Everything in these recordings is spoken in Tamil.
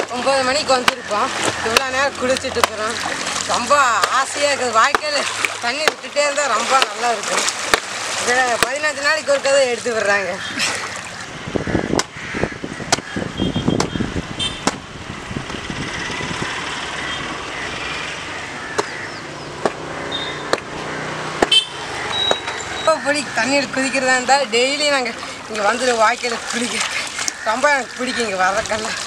ஒம்பது மணிக்கு வந்திருக்கோம் இவ்வளோ நேரம் குளிச்சுட்டு இருக்கிறோம் ரொம்ப ஆசையாக இருக்குது வாய்க்கால் தண்ணி விட்டுட்டே இருந்தால் ரொம்ப நல்லா இருக்கும் இதில் பதினஞ்சு நாளைக்கு ஒரு கதை எடுத்து விடுறாங்க ரொம்ப பிடிக்கும் தண்ணீர் குதிக்கிறதா இருந்தால் டெய்லி நாங்கள் இங்கே வந்து வாய்க்கால் குளிக்க ரொம்ப எனக்கு பிடிக்கும் இங்கே வர்றக்கெல்லாம்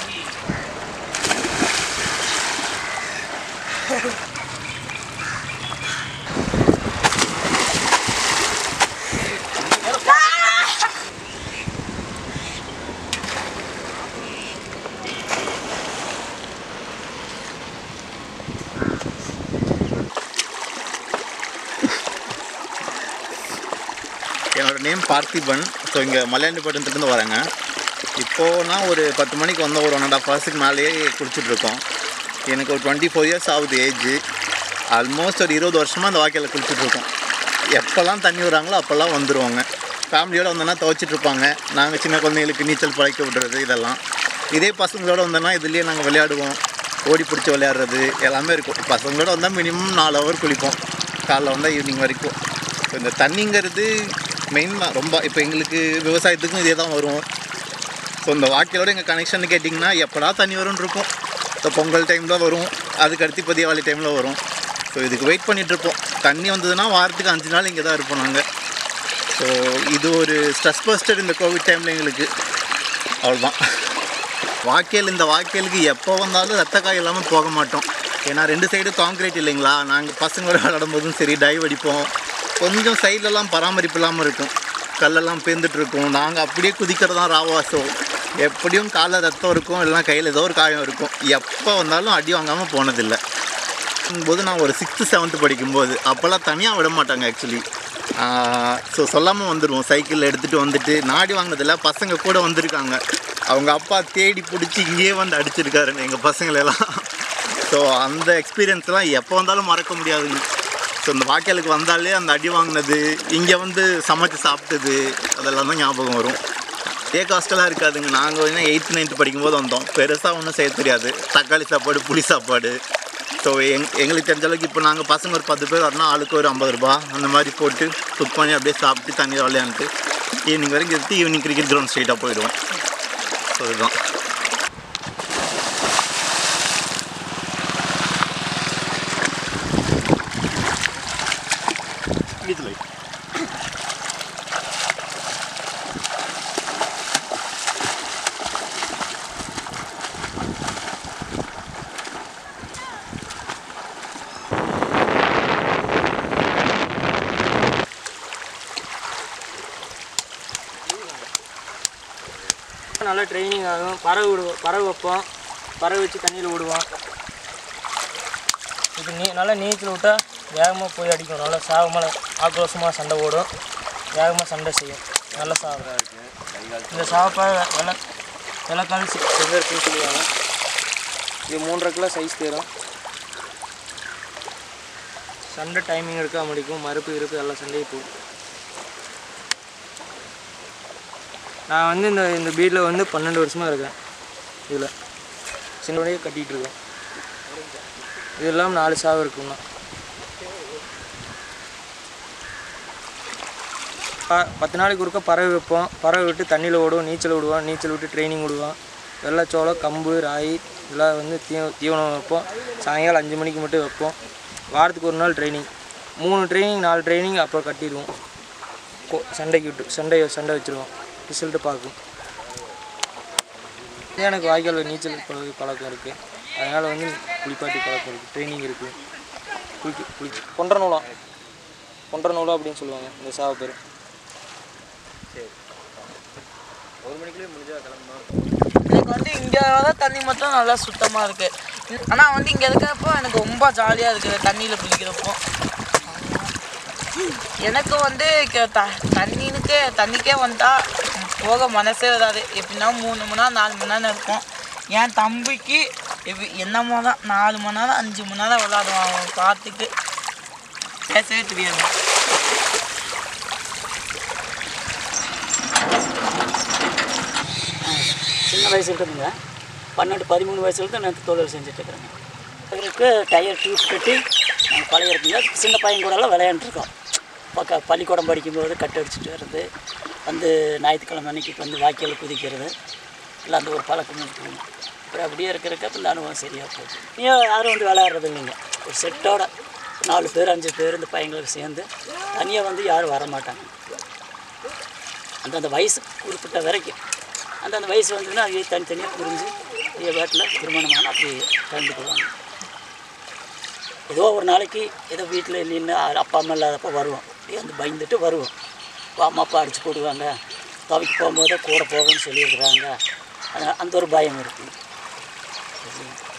என்னோட நேம் பார்த்திபன் ஸோ இங்கே மலையாண்டிப்பட்டினத்துலேருந்து வரேங்க இப்போது நான் ஒரு பத்து மணிக்கு வந்த ஒரு ஒன் அண்ட் ஆஃப் ஹவர்ஸுக்கு மேலேயே குளிச்சுட்டு இருக்கோம் எனக்கு ஒரு டுவெண்ட்டி ஃபோர் இயர்ஸ் ஆகுது ஏஜ் ஆல்மோஸ்ட் ஒரு இருபது வருஷமாக அந்த வாய்க்காலில் குளிச்சுட்டு இருக்கோம் எப்போல்லாம் தண்ணி வராங்களோ அப்போல்லாம் வந்துடுவாங்க ஃபேமிலியோடு வந்தோன்னா துவைச்சிட்டு இருப்பாங்க நாங்கள் சின்ன குழந்தைங்களுக்கு நீச்சல் பழக்க விடுறது இதெல்லாம் இதே பசங்களோட வந்தோன்னா இதுலேயே நாங்கள் விளையாடுவோம் ஓடி பிடிச்சி விளையாடுறது எல்லாமே இருக்கும் பசங்களோட வந்தால் மினிமம் நாலு ஹவர் குளிப்போம் காலைல வந்தால் ஈவினிங் வரைக்கும் ஸோ இந்த தண்ணிங்கிறது மெயின் ரொம்ப இப்போ எங்களுக்கு விவசாயத்துக்கும் இதே தான் வரும் ஸோ இந்த வாக்கியலோட எங்கள் கனெக்ஷன் கேட்டிங்கன்னா எப்படா தண்ணி வரும்னு இருக்கும் இப்போ பொங்கல் டைமில் வரும் அதுக்கு அடுத்து இப்போ தீபாவளி டைமில் வரும் ஸோ இதுக்கு வெயிட் பண்ணிட்டு இருப்போம் தண்ணி வந்ததுன்னா வாரத்துக்கு அஞ்சு நாள் இங்கே தான் இருப்போம் நாங்கள் ஸோ இது ஒரு ஸ்ட்ரெஸ் பஸ்டர் இந்த கோவிட் டைமில் எங்களுக்கு அவ்வளோதான் வாக்கியல் இந்த வாக்கியலுக்கு எப்போ வந்தாலும் ரத்த காய் இல்லாமல் போக மாட்டோம் ஏன்னா ரெண்டு சைடு காங்கிரீட் இல்லைங்களா நாங்கள் பசங்களோட விளையாடும் போதும் சரி டைவ் அடிப்போம் கொஞ்சம் சைட்லலாம் பராமரிப்பு இல்லாமல் இருக்கும் கல்லெல்லாம் பேர்ந்துட்டு இருக்கும் நாங்கள் அப்படியே குதிக்கிறது தான் ராவாசம் எப்படியும் காலில் ரத்தம் இருக்கும் இல்லைனா கையில் ஏதோ ஒரு காயம் இருக்கும் எப்போ வந்தாலும் அடி வாங்காமல் போனதில்லை போது நான் ஒரு சிக்ஸ்த்து செவன்த்து படிக்கும்போது அப்போல்லாம் தனியாக விட மாட்டாங்க ஆக்சுவலி ஸோ சொல்லாமல் வந்துடுவோம் சைக்கிள் எடுத்துகிட்டு வந்துட்டு நாடி வாங்கினதில்ல பசங்க கூட வந்திருக்காங்க அவங்க அப்பா தேடி பிடிச்சி இங்கேயே வந்து அடிச்சிருக்காரு எங்கள் பசங்களெல்லாம் ஸோ அந்த எக்ஸ்பீரியன்ஸ்லாம் எப்போ வந்தாலும் மறக்க முடியாதுங்க ஸோ இந்த வாய்க்காலுக்கு வந்தாலே அந்த அடி வாங்கினது இங்கே வந்து சமைச்சு சாப்பிட்டது அதெல்லாம் தான் ஞாபகம் வரும் ஏ காஸ்டெல்லாம் இருக்காதுங்க நாங்கள் வந்து எயித்து நைன்த்து படிக்கும்போது வந்தோம் பெருசாக ஒன்றும் செய்ய தெரியாது தக்காளி சாப்பாடு புளி சாப்பாடு ஸோ எங் எங்களுக்கு தெரிஞ்ச அளவுக்கு இப்போ நாங்கள் பசங்க ஒரு பத்து பேர் வரணும் ஆளுக்கு ஒரு ஐம்பது ரூபா அந்த மாதிரி போட்டு குக் பண்ணி அப்படியே சாப்பிட்டு தண்ணி விளையாண்டுட்டு ஈவினிங் வரைக்கும் எடுத்து ஈவினிங் கிரிக்கெட் கிரவுண்ட் ஸ்ட்ரைட்டாக போயிடுவோம் ஸோ இதுதான் வீட்டில் நல்லா ட்ரைனிங் ஆகும் பறவை விடுவோம் பறவை வைப்போம் பறவை வச்சு தண்ணியில் விடுவோம் இது நீ நல்லா நீச்சல் விட்டால் வேகமாக போய் அடிக்கும் நல்லா சாகமாக ஆக்ரோஷமாக சண்டை ஓடும் வேகமாக சண்டை செய்யும் நல்ல சாவு இந்த சாவப்பா வெள்ளை வெள்ளைக்கால் செங்கருக்குன்னு சொல்லுவாங்க இது மூன்றரை கிலோ சைஸ் தேரும் சண்டை டைமிங் இருக்கா முடிக்கும் மறுப்பு இருப்பு எல்லா சண்டையும் போகும் நான் வந்து இந்த இந்த பீடில் வந்து பன்னெண்டு வருஷமாக இருக்கேன் இதில் சின்னோடையே கட்டிகிட்டு இருக்கேன் இது இல்லாமல் நாலு சாவு இருக்குண்ணா ப- பத்து நாளைக்கு ஒருக்கா பறவை வைப்போம் பறவை விட்டு தண்ணியில் விடுவோம் நீச்சல் விடுவோம் நீச்சல் விட்டு ட்ரைனிங் விடுவோம் வெள்ளைச்சோளம் கம்பு ராகி இதெல்லாம் வந்து தீவ தீவனம் வைப்போம் சாயங்காலம் அஞ்சு மணிக்கு மட்டும் வைப்போம் வாரத்துக்கு ஒரு நாள் ட்ரைனிங் மூணு ட்ரைனிங் நாலு ட்ரைனிங் அப்புறம் கட்டிடுவோம் கோ- சண்டைக்கு விட்டு சண்டை சண்டை வச்சுருவோம் ரிசல்ட்டு பார்க்கும் இதே எனக்கு வாய்க்கால் நீச்சல் பழகு பழக்கம் இருக்குது அதனால் வந்து குளிப்பாட்டி பழக்கம் இருக்குது ட்ரைனிங் இருக்குது குளிக்க குளிச்சு கொன்ற நூலாம் கொன்ற நூலாம் அப்படின்னு சொல்லுவாங்க இந்த சாவ பேர் எனக்கு வந்து இங்கே வர தண்ணி மட்டும் நல்லா சுத்தமாக இருக்குது ஆனால் வந்து இங்கே இருக்கிறப்போ எனக்கு ரொம்ப ஜாலியாக இருக்குது தண்ணியில் குளிக்கிறப்போ எனக்கு வந்து க- த தண்ணினுக்கே தண்ணிக்கே வந்தால் போக மனசே வராது எப்படின்னா மூணு மணி நேரம் நாலு மணி நேரம் இருக்கும் என் தம்பிக்கு எப்படி என்னமோ தான் நாலு மணி நேரம் அஞ்சு மணி நேரம் விளாடுவான் அவன் பார்த்துட்டு பேசவே தெரியாது சின்ன வயசு இருக்குதுங்க பன்னெண்டு பதிமூணு வயசுலேருந்து நான் தொழில் செஞ்சுட்ருக்குறேங்க அவருக்கு டயர் டியூப் கட்டி நாங்கள் பழைய இருக்குங்க சின்ன பையன் கூடலாம் விளையாண்டுருக்கோம் பக்க பள்ளிக்கூடம் படிக்கும்போது கட்டு அடிச்சுட்டு வர்றது வந்து ஞாயிற்றுக்கிழமை அன்னைக்கு வந்து வாய்க்கால் குதிக்கிறது இல்லை அந்த ஒரு பழக்கம் இருக்குங்க அப்புறம் அப்படியே இருக்கிறக்க அப்போ இந்த அனுபவம் சரியாக போகுது ஏன் யாரும் வந்து விளையாடுறது இல்லைங்க ஒரு செட்டோட நாலு பேர் அஞ்சு பேர் இந்த பையங்களுக்கு சேர்ந்து தனியாக வந்து யாரும் வர மாட்டாங்க அந்தந்த வயசு குறிப்பிட்ட வரைக்கும் அந்தந்த வயசு வந்ததுன்னா அது தனித்தனியாக புரிஞ்சு ஐயா வீட்டில் திருமணமான அப்படி கலந்துக்குவாங்க ஏதோ ஒரு நாளைக்கு ஏதோ வீட்டில் இல்லைன்னு அப்பா அம்மா இல்லாதப்போ வருவோம் அப்படியே வந்து பயந்துட்டு வருவோம் அப்பா அம்மா அப்பா அடிச்சு போடுவாங்க துவைக்கு போகும்போது கூட போகணும்னு சொல்லியிருக்கிறாங்க அதனால் அந்த ஒரு பயம் இருக்குது